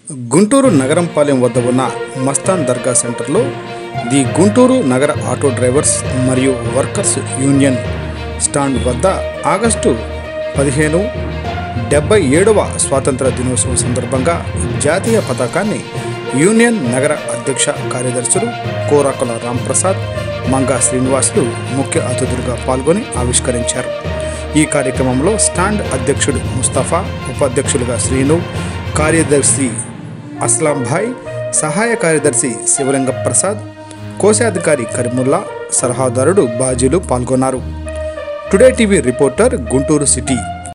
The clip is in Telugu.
గుంటూరు నగరంపాలెం వద్ద ఉన్న మస్తాన్ దర్గా సెంటర్లో ది గుంటూరు నగర ఆటో డ్రైవర్స్ మరియు వర్కర్స్ యూనియన్ స్టాండ్ వద్ద ఆగస్టు పదిహేను డెబ్బై ఏడవ స్వాతంత్ర దినోత్సవం సందర్భంగా జాతీయ పతాకాన్ని యూనియన్ నగర అధ్యక్ష కార్యదర్శులు కోరాకుల రాంప్రసాద్ మంగా శ్రీనివాసులు ముఖ్య అతిథులుగా పాల్గొని ఆవిష్కరించారు ఈ కార్యక్రమంలో స్టాండ్ అధ్యక్షుడు ముస్తఫా ఉపాధ్యక్షులుగా శ్రీను కార్యదర్శి అస్లాం భాయ్ సహాయ కార్యదర్శి శివలింగ ప్రసాద్ కోశాధికారి కరిముల్లా సలహాదారుడు బాజీలు పాల్గొన్నారు today TV reporter Guntur city